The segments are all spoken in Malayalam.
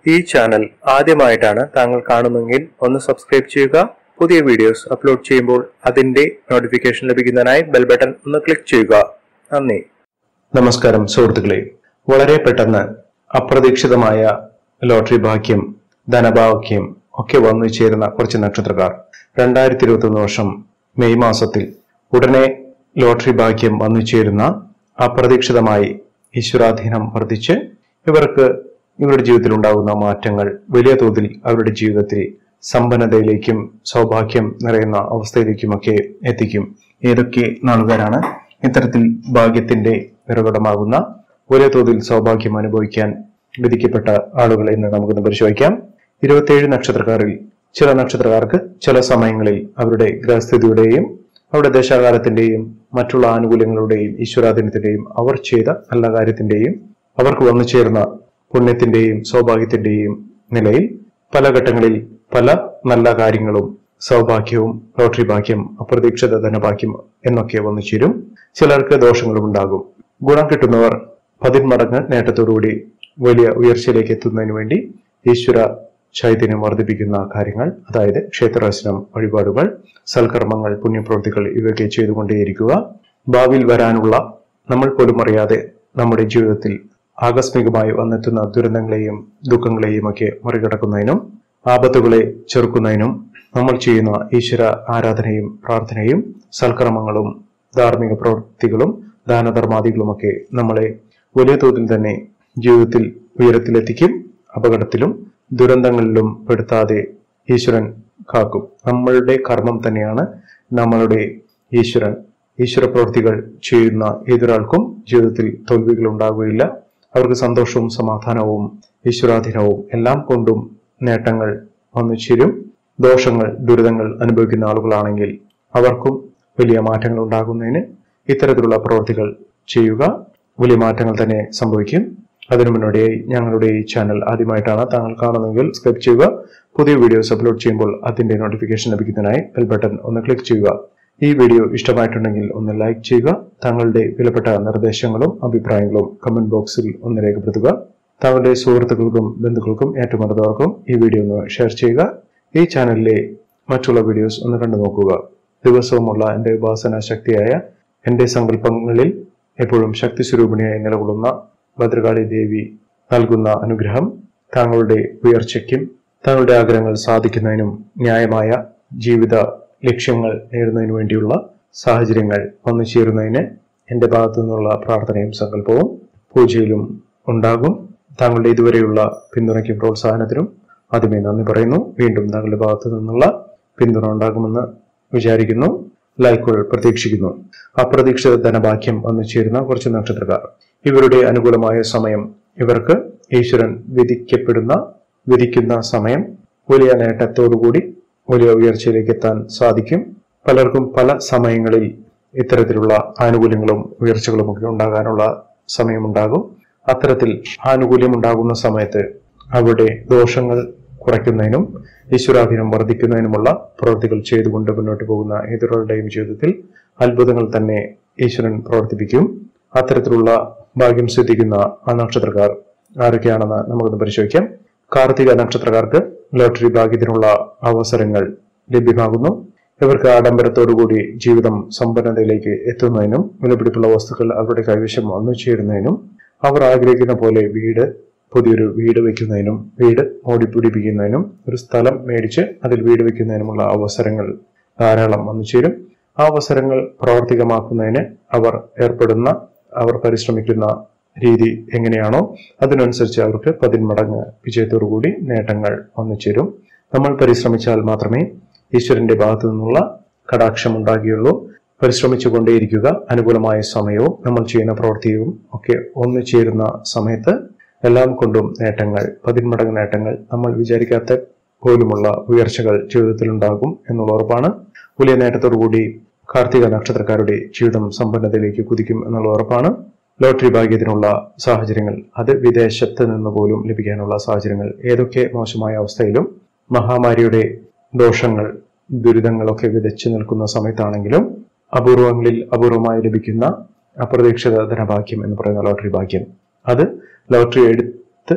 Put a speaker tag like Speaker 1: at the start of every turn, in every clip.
Speaker 1: ഈ ചാനൽ ആദ്യമായിട്ടാണ് താങ്കൾ കാണുന്നതെങ്കിൽ ഒന്ന് സബ്സ്ക്രൈബ് ചെയ്യുക പുതിയ വീഡിയോസ് അപ്ലോഡ് ചെയ്യുമ്പോൾ അതിന്റെ നോട്ടിഫിക്കേഷൻ ലഭിക്കുന്നതിനായി ബെൽ ബട്ടൺ ഒന്ന് ക്ലിക്ക് ചെയ്യുക നന്ദി
Speaker 2: നമസ്കാരം സുഹൃത്തുക്കളെ വളരെ പെട്ടെന്ന് അപ്രതീക്ഷിതമായ ലോട്ടറി ഭാഗ്യം ധനഭാഗ്യം ഒക്കെ വന്നു ചേരുന്ന കുറച്ച് നക്ഷത്രക്കാർ രണ്ടായിരത്തി ഇരുപത്തി ഒന്ന് വർഷം മെയ് മാസത്തിൽ ഉടനെ ലോട്ടറി ഭാഗ്യം വന്നു ചേരുന്ന അപ്രതീക്ഷിതമായി ഈശ്വരാധീനം വർദ്ധിച്ച് ഇവർക്ക് ഇവരുടെ ജീവിതത്തിൽ ഉണ്ടാകുന്ന മാറ്റങ്ങൾ വലിയ തോതിൽ അവരുടെ ജീവിതത്തിൽ സമ്പന്നതയിലേക്കും സൗഭാഗ്യം നിറയുന്ന അവസ്ഥയിലേക്കുമൊക്കെ എത്തിക്കും ഏതൊക്കെ നാളുകാരാണ് ഇത്തരത്തിൽ ഭാഗ്യത്തിന്റെ നിറകുടമാകുന്ന വലിയ തോതിൽ സൗഭാഗ്യം അനുഭവിക്കാൻ വിധിക്കപ്പെട്ട ആളുകൾ എന്ന് നമുക്കൊന്ന് പരിശോധിക്കാം ഇരുപത്തിയേഴ് നക്ഷത്രക്കാരിൽ ചില നക്ഷത്രക്കാർക്ക് ചില സമയങ്ങളിൽ അവരുടെ ഗ്രഹസ്ഥിതിയുടെയും അവരുടെ ദേശാകാലത്തിന്റെയും മറ്റുള്ള ആനുകൂല്യങ്ങളുടെയും ഈശ്വരാധീനത്തിന്റെയും അവർ ചെയ്ത നല്ല കാര്യത്തിന്റെയും അവർക്ക് വന്നു ചേർന്ന പുണ്യത്തിന്റെയും സൗഭാഗ്യത്തിന്റെയും നിലയിൽ പല ഘട്ടങ്ങളിൽ പല നല്ല കാര്യങ്ങളും സൗഭാഗ്യവും ലോട്ടറി ഭാഗ്യം അപ്രതീക്ഷിത ധനഭാഗ്യം എന്നൊക്കെ വന്നു ചേരും ചിലർക്ക് ദോഷങ്ങളും ഉണ്ടാകും ഗുണം കിട്ടുന്നവർ പതിന്മടങ്ങ് നേട്ടത്തോടുകൂടി വലിയ ഉയർച്ചയിലേക്ക് എത്തുന്നതിന് വേണ്ടി ഈശ്വര ചൈതന്യം വർദ്ധിപ്പിക്കുന്ന കാര്യങ്ങൾ അതായത് ക്ഷേത്രദർശനം വഴിപാടുകൾ സൽക്കർമ്മങ്ങൾ പുണ്യപ്രവൃത്തികൾ ഇവയൊക്കെ ചെയ്തുകൊണ്ടേയിരിക്കുക ഭാവിയിൽ വരാനുള്ള നമ്മൾ പോലും അറിയാതെ നമ്മുടെ ജീവിതത്തിൽ ആകസ്മികമായി വന്നെത്തുന്ന ദുരന്തങ്ങളെയും ദുഃഖങ്ങളെയും ഒക്കെ മറികടക്കുന്നതിനും ആപത്തുകളെ ചെറുക്കുന്നതിനും നമ്മൾ ചെയ്യുന്ന ഈശ്വര ആരാധനയും പ്രാർത്ഥനയും സൽക്കർമ്മങ്ങളും ധാർമ്മിക പ്രവൃത്തികളും ദാനധർമാദികളുമൊക്കെ നമ്മളെ വലിയ തോതിൽ തന്നെ ജീവിതത്തിൽ ഉയരത്തിലെത്തിക്കും അപകടത്തിലും ദുരന്തങ്ങളിലും പെടുത്താതെ ഈശ്വരൻ കാക്കും നമ്മളുടെ കർമ്മം തന്നെയാണ് നമ്മളുടെ ഈശ്വരൻ ഈശ്വര പ്രവൃത്തികൾ ചെയ്യുന്ന ഏതൊരാൾക്കും ജീവിതത്തിൽ തോൽവികൾ ഉണ്ടാവുകയില്ല അവർക്ക് സന്തോഷവും സമാധാനവും ഈശ്വരാധീനവും എല്ലാം കൊണ്ടും നേട്ടങ്ങൾ വന്നു ചേരും ദോഷങ്ങൾ ദുരിതങ്ങൾ അനുഭവിക്കുന്ന ആളുകളാണെങ്കിൽ അവർക്കും വലിയ മാറ്റങ്ങൾ ഉണ്ടാകുന്നതിന് ഇത്തരത്തിലുള്ള പ്രവൃത്തികൾ ചെയ്യുക വലിയ മാറ്റങ്ങൾ തന്നെ സംഭവിക്കും അതിനു മുന്നോടിയായി ഞങ്ങളുടെ ഈ ചാനൽ ആദ്യമായിട്ടാണ് താങ്കൾ കാണുന്നതെങ്കിൽ സബ്സ്ക്രൈബ് ചെയ്യുക പുതിയ വീഡിയോസ് അപ്ലോഡ് ചെയ്യുമ്പോൾ അതിന്റെ നോട്ടിഫിക്കേഷൻ ലഭിക്കുന്നതിനായി ബെൽ ബട്ടൺ ഒന്ന് ക്ലിക്ക് ചെയ്യുക ഈ വീഡിയോ ഇഷ്ടമായിട്ടുണ്ടെങ്കിൽ ഒന്ന് ലൈക്ക് ചെയ്യുക താങ്കളുടെ വിലപ്പെട്ട നിർദ്ദേശങ്ങളും അഭിപ്രായങ്ങളും കമന്റ് ബോക്സിൽ ഒന്ന് രേഖപ്പെടുത്തുക താങ്കളുടെ സുഹൃത്തുക്കൾക്കും ബന്ധുക്കൾക്കും ഏറ്റവും അടുത്തവർക്കും ഈ വീഡിയോ ഒന്ന് ഷെയർ ചെയ്യുക ഈ ചാനലിലെ മറ്റുള്ള വീഡിയോസ് ഒന്ന് കണ്ടു നോക്കുക ദിവസവുമുള്ള എൻ്റെ ഉപാസന ശക്തിയായ എൻ്റെ സങ്കല്പങ്ങളിൽ എപ്പോഴും ശക്തി സ്വരൂപിണിയായി നിലകൊള്ളുന്ന ഭദ്രകാളി ദേവി നൽകുന്ന അനുഗ്രഹം താങ്കളുടെ ഉയർച്ചയ്ക്കും താങ്കളുടെ ആഗ്രഹങ്ങൾ സാധിക്കുന്നതിനും ന്യായമായ ജീവിത ലക്ഷ്യങ്ങൾ നേടുന്നതിനു വേണ്ടിയുള്ള സാഹചര്യങ്ങൾ വന്നു ചേരുന്നതിന് എൻ്റെ ഭാഗത്തു നിന്നുള്ള പ്രാർത്ഥനയും സങ്കല്പവും പൂജയിലും ഉണ്ടാകും താങ്കളുടെ ഇതുവരെയുള്ള പിന്തുണയ്ക്കും പ്രോത്സാഹനത്തിനും ആദ്യമേ നന്ദി പറയുന്നു വീണ്ടും താങ്കളുടെ ഭാഗത്തു നിന്നുള്ള പിന്തുണ ഉണ്ടാകുമെന്ന് വിചാരിക്കുന്നു ലൈക്കുകൾ പ്രതീക്ഷിക്കുന്നു അപ്രതീക്ഷിത ധനഭാഗ്യം വന്നു ചേരുന്ന കുറച്ച് നക്ഷത്രക്കാർ ഇവരുടെ അനുകൂലമായ സമയം ഇവർക്ക് ഈശ്വരൻ വിധിക്കപ്പെടുന്ന വിധിക്കുന്ന സമയം വലിയ നേട്ടത്തോടുകൂടി വലിയ ഉയർച്ചയിലേക്ക് എത്താൻ സാധിക്കും പലർക്കും പല സമയങ്ങളിൽ ഇത്തരത്തിലുള്ള ആനുകൂല്യങ്ങളും ഉയർച്ചകളും ഒക്കെ ഉണ്ടാകാനുള്ള സമയമുണ്ടാകും അത്തരത്തിൽ ആനുകൂല്യം ഉണ്ടാകുന്ന സമയത്ത് അവരുടെ ദോഷങ്ങൾ കുറയ്ക്കുന്നതിനും ഈശ്വരാധീനം വർദ്ധിക്കുന്നതിനുമുള്ള പ്രവൃത്തികൾ ചെയ്തുകൊണ്ട് മുന്നോട്ട് പോകുന്ന ഏതൊരാളുടെയും ജീവിതത്തിൽ അത്ഭുതങ്ങൾ തന്നെ ഈശ്വരൻ പ്രവർത്തിപ്പിക്കും അത്തരത്തിലുള്ള ഭാഗ്യം സിദ്ധിക്കുന്ന ആ നക്ഷത്രക്കാർ ആരൊക്കെയാണെന്ന് നമുക്കൊന്ന് പരിശോധിക്കാം കാർത്തിക നക്ഷത്രക്കാർക്ക് ലോട്ടറി ഭാഗ്യത്തിനുള്ള അവസരങ്ങൾ ലഭ്യമാകുന്നു ഇവർക്ക് ആഡംബരത്തോടുകൂടി ജീവിതം സമ്പന്നതയിലേക്ക് എത്തുന്നതിനും വിലപിടിപ്പുള്ള വസ്തുക്കൾ അവരുടെ കൈവശം വന്നു ചേരുന്നതിനും അവർ ആഗ്രഹിക്കുന്ന പോലെ വീട് പുതിയൊരു വീട് വെക്കുന്നതിനും വീട് ഓടിപ്പിടിപ്പിക്കുന്നതിനും ഒരു സ്ഥലം മേടിച്ച് അതിൽ വീട് വെക്കുന്നതിനുമുള്ള അവസരങ്ങൾ ധാരാളം വന്നു ചേരും ആ അവസരങ്ങൾ പ്രാവർത്തികമാക്കുന്നതിന് അവർ ഏർപ്പെടുന്ന അവർ പരിശ്രമിക്കുന്ന രീതി എങ്ങനെയാണോ അതിനനുസരിച്ച് അവർക്ക് പതിന്മടങ്ങ് വിജയത്തോടുകൂടി നേട്ടങ്ങൾ വന്നു ചേരും നമ്മൾ പരിശ്രമിച്ചാൽ മാത്രമേ ഈശ്വരന്റെ ഭാഗത്തു നിന്നുള്ള കടാക്ഷം ഉണ്ടാകുകയുള്ളൂ പരിശ്രമിച്ചു കൊണ്ടേയിരിക്കുക അനുകൂലമായ സമയവും നമ്മൾ ചെയ്യുന്ന പ്രവൃത്തിയും ഒക്കെ ഒന്നു ചേരുന്ന സമയത്ത് എല്ലാം കൊണ്ടും നേട്ടങ്ങൾ പതിന്മടങ്ങ് നേട്ടങ്ങൾ നമ്മൾ വിചാരിക്കാത്ത പോലുമുള്ള ഉയർച്ചകൾ ജീവിതത്തിൽ ഉണ്ടാകും എന്നുള്ള ഉറപ്പാണ് വലിയ നേട്ടത്തോടുകൂടി കാർത്തിക നക്ഷത്രക്കാരുടെ ജീവിതം സമ്പന്നതയിലേക്ക് കുതിക്കും എന്നുള്ള ഉറപ്പാണ് ലോട്ടറി ഭാഗ്യത്തിനുള്ള സാഹചര്യങ്ങൾ അത് വിദേശത്ത് നിന്ന് പോലും ലഭിക്കാനുള്ള സാഹചര്യങ്ങൾ ഏതൊക്കെ മോശമായ അവസ്ഥയിലും മഹാമാരിയുടെ ദോഷങ്ങൾ ദുരിതങ്ങളൊക്കെ വിതച്ചു നിൽക്കുന്ന സമയത്താണെങ്കിലും അപൂർവങ്ങളിൽ അപൂർവമായി ലഭിക്കുന്ന അപ്രതീക്ഷിത ധനഭാഗ്യം എന്ന് പറയുന്ന ലോട്ടറി ഭാഗ്യം അത് ലോട്ടറി എടുത്ത്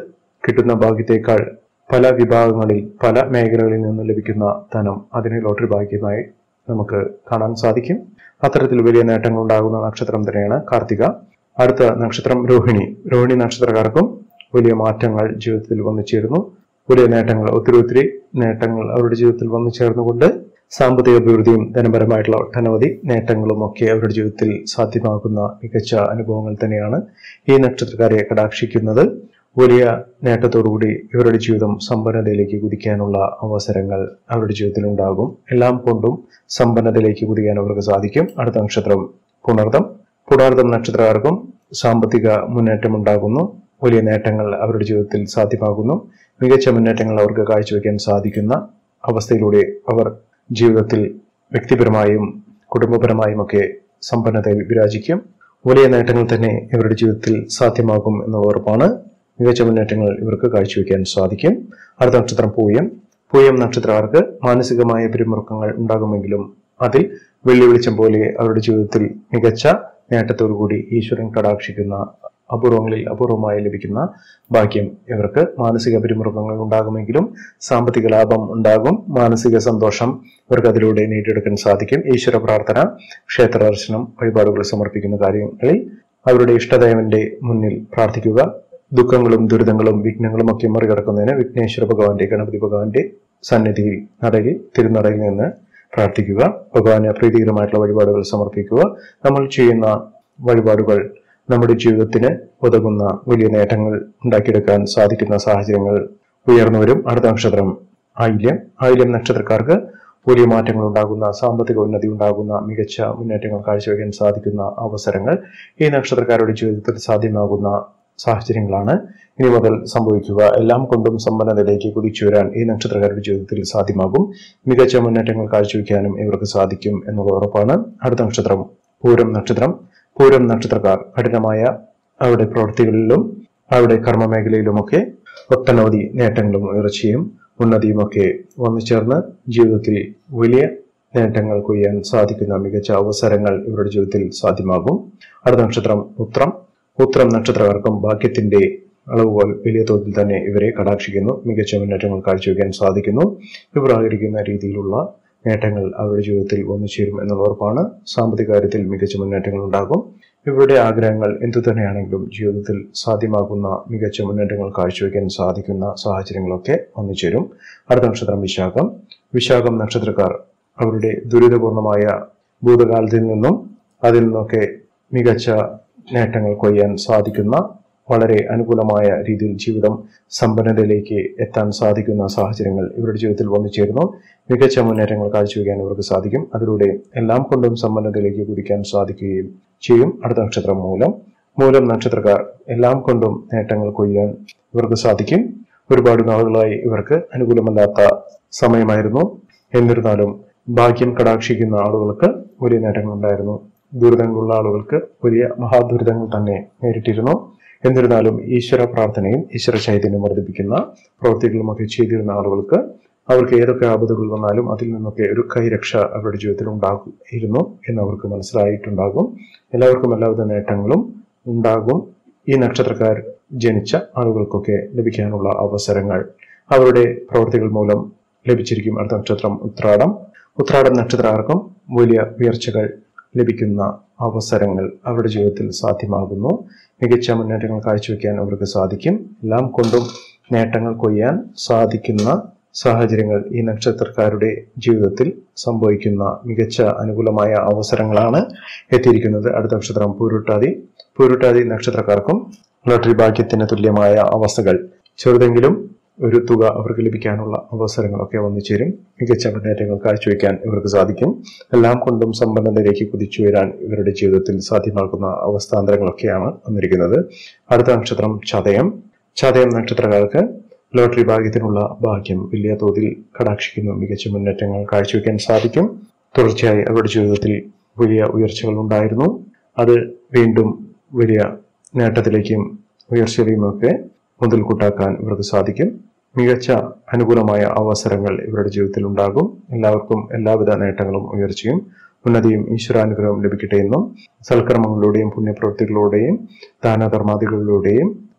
Speaker 2: കിട്ടുന്ന ഭാഗ്യത്തേക്കാൾ പല വിഭാഗങ്ങളിൽ പല മേഖലകളിൽ നിന്ന് ലഭിക്കുന്ന ധനം അതിന് ലോട്ടറി ഭാഗ്യമായി നമുക്ക് കാണാൻ സാധിക്കും അത്തരത്തിൽ വലിയ നേട്ടങ്ങൾ ഉണ്ടാകുന്ന നക്ഷത്രം തന്നെയാണ് കാർത്തിക അടുത്ത നക്ഷത്രം രോഹിണി രോഹിണി നക്ഷത്രക്കാർക്കും വലിയ മാറ്റങ്ങൾ ജീവിതത്തിൽ വന്നു ചേരുന്നു വലിയ നേട്ടങ്ങൾ ഒത്തിരി ഒത്തിരി നേട്ടങ്ങൾ അവരുടെ ജീവിതത്തിൽ വന്നു ചേർന്നുകൊണ്ട് സാമ്പത്തിക അഭിവൃദ്ധിയും ധനപരമായിട്ടുള്ള ഒട്ടനവധി നേട്ടങ്ങളും ഒക്കെ അവരുടെ ജീവിതത്തിൽ സാധ്യമാകുന്ന മികച്ച അനുഭവങ്ങൾ തന്നെയാണ് ഈ നക്ഷത്രക്കാരെ കടാക്ഷിക്കുന്നത് വലിയ നേട്ടത്തോടുകൂടി ഇവരുടെ ജീവിതം സമ്പന്നതയിലേക്ക് കുതിക്കാനുള്ള അവസരങ്ങൾ അവരുടെ ജീവിതത്തിൽ ഉണ്ടാകും എല്ലാം കൊണ്ടും സമ്പന്നതയിലേക്ക് കുതിക്കാൻ അവർക്ക് സാധിക്കും അടുത്ത നക്ഷത്രം പുണർദം പുണർദം നക്ഷത്രക്കാർക്കും സാമ്പത്തിക മുന്നേറ്റം ഉണ്ടാകുന്നു വലിയ നേട്ടങ്ങൾ അവരുടെ ജീവിതത്തിൽ സാധ്യമാകുന്നു മികച്ച മുന്നേറ്റങ്ങൾ അവർക്ക് കാഴ്ചവെക്കാൻ സാധിക്കുന്ന അവസ്ഥയിലൂടെ അവർ ജീവിതത്തിൽ വ്യക്തിപരമായും കുടുംബപരമായും ഒക്കെ സമ്പന്നതയിൽ വിരാജിക്കും വലിയ നേട്ടങ്ങൾ തന്നെ ഇവരുടെ ജീവിതത്തിൽ സാധ്യമാകും എന്ന ഉറപ്പാണ് മികച്ച മുന്നേറ്റങ്ങൾ ഇവർക്ക് കാഴ്ചവെക്കാൻ സാധിക്കും അടുത്ത നക്ഷത്രം പൂയം പൂയം നക്ഷത്രക്കാർക്ക് മാനസികമായ പിരിമുറുക്കങ്ങൾ ഉണ്ടാകുമെങ്കിലും അതിൽ വെള്ളിവെളിച്ചം പോലെ അവരുടെ ജീവിതത്തിൽ മികച്ച നേട്ടത്തോടുകൂടി ഈശ്വരൻ കടാക്ഷിക്കുന്ന അപൂർവങ്ങളിൽ അപൂർവമായി ലഭിക്കുന്ന ഭാഗ്യം ഇവർക്ക് മാനസിക പിരിമുറുക്കങ്ങൾ ഉണ്ടാകുമെങ്കിലും സാമ്പത്തിക ലാഭം ഉണ്ടാകും മാനസിക സന്തോഷം ഇവർക്ക് അതിലൂടെ നേടിയെടുക്കാൻ സാധിക്കും ഈശ്വര പ്രാർത്ഥന ക്ഷേത്ര ദർശനം വഴിപാടുകൾ സമർപ്പിക്കുന്ന കാര്യങ്ങളിൽ അവരുടെ ഇഷ്ടദൈവന്റെ മുന്നിൽ പ്രാർത്ഥിക്കുക ദുഃഖങ്ങളും ദുരിതങ്ങളും വിഘ്നങ്ങളും ഒക്കെ മറികടക്കുന്നതിന് വിഘ്നേശ്വര ഭഗവാന്റെ ഗണപതി ഭഗവാന്റെ സന്നിധിയിൽ നടയിൽ തിരുനടയിൽ നിന്ന് പ്രാർത്ഥിക്കുക ഭഗവാന് പ്രീതികരമായിട്ടുള്ള വഴിപാടുകൾ സമർപ്പിക്കുക നമ്മൾ ചെയ്യുന്ന വഴിപാടുകൾ നമ്മുടെ ജീവിതത്തിന് ഉതകുന്ന വലിയ നേട്ടങ്ങൾ ഉണ്ടാക്കിയെടുക്കാൻ സാധിക്കുന്ന സാഹചര്യങ്ങൾ ഉയർന്നു വരും അടുത്ത നക്ഷത്രം ആയില്യം ആയില്യം നക്ഷത്രക്കാർക്ക് വലിയ മാറ്റങ്ങൾ ഉണ്ടാകുന്ന സാമ്പത്തിക ഉന്നതി ഉണ്ടാകുന്ന മികച്ച മുന്നേറ്റങ്ങൾ കാഴ്ചവെക്കാൻ സാധിക്കുന്ന അവസരങ്ങൾ ഈ നക്ഷത്രക്കാരുടെ ജീവിതത്തിൽ സാധ്യമാകുന്ന സാഹചര്യങ്ങളാണ് ഇനി മുതൽ സംഭവിക്കുക എല്ലാം കൊണ്ടും സമ്പന്നതയിലേക്ക് കുതിച്ചു വരാൻ ഈ നക്ഷത്രക്കാരുടെ ജീവിതത്തിൽ സാധ്യമാകും മികച്ച മുന്നേറ്റങ്ങൾ കാഴ്ചവെക്കാനും ഇവർക്ക് സാധിക്കും എന്നുള്ള ഉറപ്പാണ് അടുത്ത നക്ഷത്രം പൂരം നക്ഷത്രം പൂരം നക്ഷത്രക്കാർ കഠിനമായ അവരുടെ പ്രവൃത്തികളിലും അവരുടെ കർമ്മ മേഖലയിലുമൊക്കെ ഒട്ടനവധി നേട്ടങ്ങളും ഉയർച്ചയും ഉന്നതിയുമൊക്കെ വന്നു ചേർന്ന് ജീവിതത്തിൽ വലിയ നേട്ടങ്ങൾ കൊയ്യാൻ സാധിക്കുന്ന മികച്ച അവസരങ്ങൾ ഇവരുടെ ജീവിതത്തിൽ സാധ്യമാകും അടുത്ത നക്ഷത്രം ഉത്രം ഉത്രം നക്ഷത്രക്കാർക്കും ഭാഗ്യത്തിന്റെ അളവുകൾ വലിയ തോതിൽ തന്നെ ഇവരെ കടാക്ഷിക്കുന്നു മികച്ച മുന്നേറ്റങ്ങൾ കാഴ്ചവെക്കാൻ സാധിക്കുന്നു ഇവർ ആഗ്രഹിക്കുന്ന രീതിയിലുള്ള നേട്ടങ്ങൾ അവരുടെ ജീവിതത്തിൽ വന്നു ചേരും എന്നുള്ള ഉറപ്പാണ് സാമ്പത്തിക കാര്യത്തിൽ മികച്ച മുന്നേറ്റങ്ങൾ ഉണ്ടാകും ഇവരുടെ ആഗ്രഹങ്ങൾ എന്തു തന്നെയാണെങ്കിലും ജീവിതത്തിൽ സാധ്യമാകുന്ന മികച്ച മുന്നേറ്റങ്ങൾ കാഴ്ചവെക്കാൻ സാധിക്കുന്ന സാഹചര്യങ്ങളൊക്കെ വന്നു ചേരും അടുത്ത നക്ഷത്രം വിശാഖം വിശാഖം നക്ഷത്രക്കാർ അവരുടെ ദുരിതപൂർണമായ ഭൂതകാലത്തിൽ നിന്നും അതിൽ നിന്നൊക്കെ മികച്ച നേട്ടങ്ങൾ കൊയ്യാൻ സാധിക്കുന്ന വളരെ അനുകൂലമായ രീതിയിൽ ജീവിതം സമ്പന്നതയിലേക്ക് എത്താൻ സാധിക്കുന്ന സാഹചര്യങ്ങൾ ഇവരുടെ ജീവിതത്തിൽ വന്നു ചേരുന്നു മികച്ച മുന്നേറ്റങ്ങൾ കാഴ്ചവെക്കാൻ ഇവർക്ക് സാധിക്കും അതിലൂടെ എല്ലാം കൊണ്ടും സമ്പന്നതയിലേക്ക് കുതിക്കാൻ സാധിക്കുകയും ചെയ്യും അടുത്ത നക്ഷത്രം മൂലം മൂലം നക്ഷത്രക്കാർ എല്ലാം കൊണ്ടും നേട്ടങ്ങൾ കൊയ്യാൻ ഇവർക്ക് സാധിക്കും ഒരുപാട് നാളുകളായി ഇവർക്ക് അനുകൂലമല്ലാത്ത സമയമായിരുന്നു എന്നിരുന്നാലും ഭാഗ്യം കടാക്ഷിക്കുന്ന ആളുകൾക്ക് വലിയ നേട്ടങ്ങൾ ഉണ്ടായിരുന്നു ദുരിതങ്ങളുള്ള ആളുകൾക്ക് വലിയ മഹാദുരിതങ്ങൾ തന്നെ നേരിട്ടിരുന്നു എന്നിരുന്നാലും ഈശ്വര പ്രാർത്ഥനയും ഈശ്വര ചൈതന്യം വർദ്ധിപ്പിക്കുന്ന പ്രവൃത്തികളുമൊക്കെ ചെയ്തിരുന്ന ആളുകൾക്ക് അവർക്ക് ഏതൊക്കെ ആപത്തുകൾ വന്നാലും അതിൽ നിന്നൊക്കെ ഒരു കൈരക്ഷ അവരുടെ ജീവിതത്തിൽ ഉണ്ടാകുമായിരുന്നു എന്ന് അവർക്ക് മനസ്സിലായിട്ടുണ്ടാകും എല്ലാവർക്കും എല്ലാവിധ നേട്ടങ്ങളും ഉണ്ടാകും ഈ നക്ഷത്രക്കാർ ജനിച്ച ആളുകൾക്കൊക്കെ ലഭിക്കാനുള്ള അവസരങ്ങൾ അവരുടെ പ്രവൃത്തികൾ മൂലം ലഭിച്ചിരിക്കും അടുത്ത നക്ഷത്രം ഉത്രാടം ഉത്രാടം നക്ഷത്രക്കാർക്കും വലിയ ഉയർച്ചകൾ ലഭിക്കുന്ന അവസരങ്ങൾ അവരുടെ ജീവിതത്തിൽ സാധ്യമാകുന്നു മികച്ച മുന്നേറ്റങ്ങൾ കാഴ്ചവെക്കാൻ അവർക്ക് സാധിക്കും എല്ലാം കൊണ്ടും നേട്ടങ്ങൾ കൊയ്യാൻ സാധിക്കുന്ന സാഹചര്യങ്ങൾ ഈ നക്ഷത്രക്കാരുടെ ജീവിതത്തിൽ സംഭവിക്കുന്ന മികച്ച അനുകൂലമായ അവസരങ്ങളാണ് എത്തിയിരിക്കുന്നത് അടുത്ത നക്ഷത്രം പൂരുട്ടാതി പൂരുട്ടാതി നക്ഷത്രക്കാർക്കും ലോട്ടറി ഭാഗ്യത്തിന് തുല്യമായ അവസ്ഥകൾ ചെറുതെങ്കിലും ഒരു തുക അവർക്ക് ലഭിക്കാനുള്ള അവസരങ്ങളൊക്കെ വന്നു ചേരും മികച്ച മുന്നേറ്റങ്ങൾ കാഴ്ചവെക്കാൻ ഇവർക്ക് സാധിക്കും എല്ലാം കൊണ്ടും സമ്പന്നതയിലേക്ക് കുതിച്ചു വരാൻ ഇവരുടെ ജീവിതത്തിൽ സാധ്യമാക്കുന്ന അവസ്ഥാന്തരങ്ങളൊക്കെയാണ് വന്നിരിക്കുന്നത് അടുത്ത നക്ഷത്രം ചതയം ചതയം നക്ഷത്രക്കാർക്ക് ലോട്ടറി ഭാഗ്യത്തിനുള്ള ഭാഗ്യം വലിയ തോതിൽ കടാക്ഷിക്കുന്നു മികച്ച മുന്നേറ്റങ്ങൾ കാഴ്ചവെക്കാൻ സാധിക്കും തുടർച്ചയായി അവരുടെ ജീവിതത്തിൽ വലിയ ഉയർച്ചകൾ ഉണ്ടായിരുന്നു അത് വീണ്ടും വലിയ നേട്ടത്തിലേക്കും ഉയർച്ചയിലേക്കും ഒക്കെ മുതൽക്കൂട്ടാക്കാൻ ഇവർക്ക് സാധിക്കും മികച്ച അനുകൂലമായ അവസരങ്ങൾ ഇവരുടെ ജീവിതത്തിൽ ഉണ്ടാകും എല്ലാവർക്കും എല്ലാവിധ നേട്ടങ്ങളും ഉയർച്ചയും ഉന്നതിയും ഈശ്വരാനുഗ്രഹവും ലഭിക്കട്ടെ എന്നും സൽക്കർമ്മങ്ങളിലൂടെയും പുണ്യപ്രവൃത്തികളിലൂടെയും ദാനധർമാദികളിലൂടെയും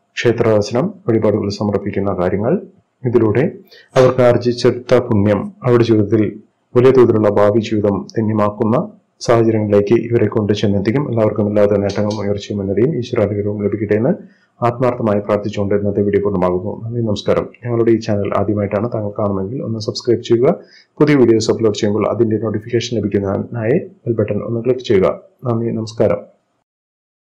Speaker 2: ക്ഷേത്രദർശനം വഴിപാടുകൾ സമർപ്പിക്കുന്ന കാര്യങ്ങൾ ഇതിലൂടെ അവർക്ക് ആർജിച്ചെടുത്ത പുണ്യം അവരുടെ ജീവിതത്തിൽ വലിയ തോതിലുള്ള ഭാവി ജീവിതം ധന്യമാക്കുന്ന സാഹചര്യങ്ങളിലേക്ക് ഇവരെ കൊണ്ട് ചെന്നെത്തിക്കും എല്ലാവർക്കും എല്ലാവിധ നേട്ടങ്ങളും ഉയർച്ചയും ഉന്നതിയും ഈശ്വരാനുഗ്രഹവും ലഭിക്കട്ടെ എന്ന് ആത്മാർത്ഥമായി പ്രാർത്ഥിച്ചുകൊണ്ട് ഇന്നത്തെ വീഡിയോ പൂർണ്ണമാകുന്നു നന്ദി നമസ്കാരം ഞങ്ങളുടെ ഈ ചാനൽ ആദ്യമായിട്ടാണ് താങ്കൾ കാണുമെങ്കിൽ ഒന്ന് സബ്സ്ക്രൈബ് ചെയ്യുക പുതിയ വീഡിയോസ് അപ്ലോഡ് ചെയ്യുമ്പോൾ അതിന്റെ നോട്ടിഫിക്കേഷൻ ലഭിക്കുന്നതിനായി ബെൽ ബട്ടൺ ഒന്ന് ക്ലിക്ക് ചെയ്യുക നന്ദി നമസ്കാരം